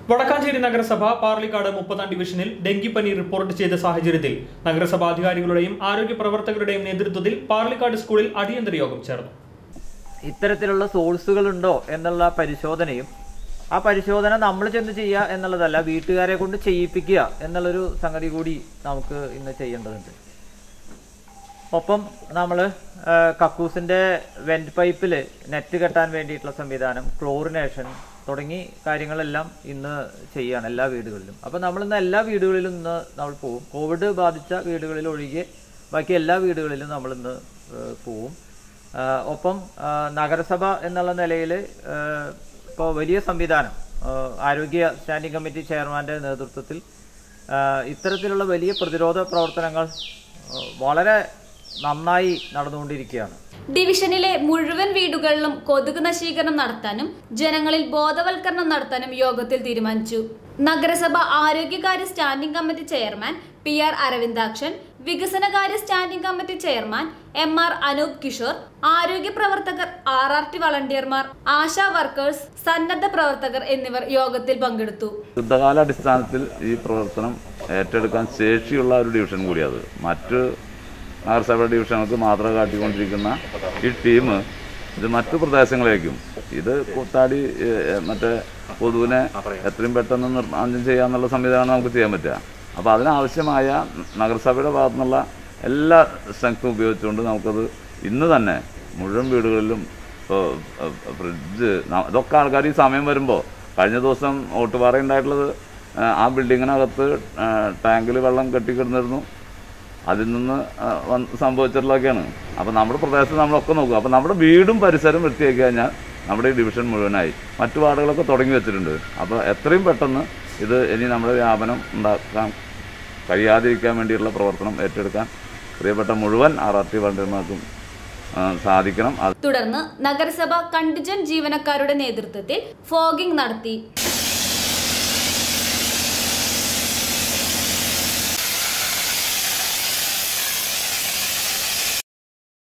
വടക്കാഞ്ചേരി നഗരസഭ പാർലിക്കാട് മുപ്പതാം ഡിവിഷനിൽ ഡെങ്കിപ്പനി റിപ്പോർട്ട് ചെയ്ത സാഹചര്യത്തിൽ നഗരസഭാ അധികാരികളുടെയും ആരോഗ്യ പ്രവർത്തകരുടെയും നേതൃത്വത്തിൽ പാർലിക്കാട് സ്കൂളിൽ അടിയന്തര യോഗം ചേർന്നു ഇത്തരത്തിലുള്ള സോഴ്സുകളുണ്ടോ എന്നുള്ള പരിശോധനയും ആ പരിശോധന നമ്മൾ ചെന്ന് ചെയ്യുക എന്നുള്ളതല്ല വീട്ടുകാരെ കൊണ്ട് ചെയ്യിപ്പിക്കുക എന്നുള്ളൊരു സംഗതി കൂടി നമുക്ക് ഇന്ന് ചെയ്യേണ്ടതുണ്ട് ഒപ്പം നമ്മൾ കക്കൂസിൻ്റെ വെന്റ് പൈപ്പിൽ നെറ്റ് കെട്ടാൻ വേണ്ടിയിട്ടുള്ള സംവിധാനം ക്ലോറിനേഷൻ തുടങ്ങി കാര്യങ്ങളെല്ലാം ഇന്ന് ചെയ്യുകയാണ് എല്ലാ വീടുകളിലും അപ്പോൾ നമ്മളിന്ന് എല്ലാ വീടുകളിലും ഇന്ന് നമ്മൾ പോവും കോവിഡ് ബാധിച്ച വീടുകളിൽ ഒഴികെ ബാക്കി എല്ലാ വീടുകളിലും നമ്മളിന്ന് ഏഹ്, പോവും ആഹ് ഒപ്പം ആഹ് നഗരസഭ എന്നുള്ള നിലയിൽ ഇപ്പോൾ വലിയ സംവിധാനം ആഹ് ആരോഗ്യ സ്റ്റാൻഡിംഗ് കമ്മിറ്റി ചെയർമാൻ്റെ നേതൃത്വത്തിൽ ആഹ് ഇത്തരത്തിലുള്ള വലിയ പ്രതിരോധ പ്രവർത്തനങ്ങൾ ആഹ് വളരെ നന്നായി നടന്നുകൊണ്ടിരിക്കുകയാണ് ഡിവിഷനിലെ മുഴുവൻ വീടുകളിലും കൊതുക് നശീകരണം നടത്താനും ജനങ്ങളിൽ ബോധവൽക്കരണം നടത്താനും യോഗത്തിൽ തീരുമാനിച്ചു നഗരസഭ ആരോഗ്യകാര്യ standing committee chairman P R Aravindakshan വികസനകാര്യ standing committee chairman M R Anoop Kishore ആരോഗ്യ പ്രവർത്തകർ ആർ ആർ ടി വളണ്ടിയർമാർ ആശാ വർക്കേഴ്സ് സന്നദ്ധ പ്രവർത്തകർ എന്നിവർ യോഗത്തിൽ പങ്കെടുത്തു യുദ്ധകാലാടിസ്ഥാനത്തിൽ ഈ പ്രവർത്തനം ഏറ്റെടുക്കാൻ ശേഷിയുള്ള ഒരു ഡിവിഷൻ കൂടിയത് മറ്റ് നഗരസഭ ഡിവിഷനുകൾക്ക് മാതൃക കാട്ടിക്കൊണ്ടിരിക്കുന്ന ഈ ടീം ഇത് മറ്റു പ്രദേശങ്ങളിലേക്കും ഇത് കൂത്താടി ഏഹ്, മറ്റേ പൊതുവിനെ എത്രയും പെട്ടെന്ന് നിർമ്മാർജ്ജനം ചെയ്യാന്നുള്ള സംവിധാനം നമുക്ക് ചെയ്യാൻ പറ്റുക അപ്പോൾ അതിനാവശ്യമായ നഗരസഭയുടെ ഭാഗത്തു നിന്നുള്ള എല്ലാ സ്ട്രെങ്ത്തും ഉപയോഗിച്ചുകൊണ്ട് നമുക്കത് ഇന്ന് തന്നെ മുഴുവൻ വീടുകളിലും ഇപ്പോൾ ഫ്രിഡ്ജ് ന- ഇതൊക്കെ ആൾക്കാർ ഈ സമയം വരുമ്പോൾ കഴിഞ്ഞ ദിവസം ഓട്ടുപാറ ഉണ്ടായിട്ടുള്ളത് ആ, ആ ബിൽഡിങ്ങിനകത്ത് ടാങ്കിൽ വെള്ളം കെട്ടിക്കിടന്നിരുന്നു അതിൽ നിന്ന് ആ, വന്ന് സംഭവിച്ചിട്ടുള്ളതൊക്കെയാണ് അപ്പോൾ നമ്മുടെ പ്രദേശത്ത് നമ്മളൊക്കെ നോക്കും അപ്പോൾ നമ്മുടെ വീടും പരിസരം വൃത്തിയാക്കി കഴിഞ്ഞാൽ നമ്മുടെ ഈ ഡിവിഷൻ മുഴുവനായി മറ്റു വാർഡുകളൊക്കെ തുടങ്ങി വെച്ചിട്ടുണ്ട് അപ്പോൾ എത്രയും പെട്ടെന്ന് ഇത് ഇനി നമ്മുടെ വ്യാപനം ഉണ്ടാക്കാൻ കഴിയാതിരിക്കാൻ വേണ്ടിയുള്ള പ്രവർത്തനം ഏറ്റെടുക്കാൻ പ്രിയപ്പെട്ട മുഴുവൻ ആർ ആർ ടി വളണ്ടിയർമാർക്കും ആ, സാധിക്കണം അത് തുടർന്ന് നഗരസഭ കണ്ടിജന്റ് ജീവനക്കാരുടെ നേതൃത്വത്തിൽ ഫോഗിംഗ് നടത്തി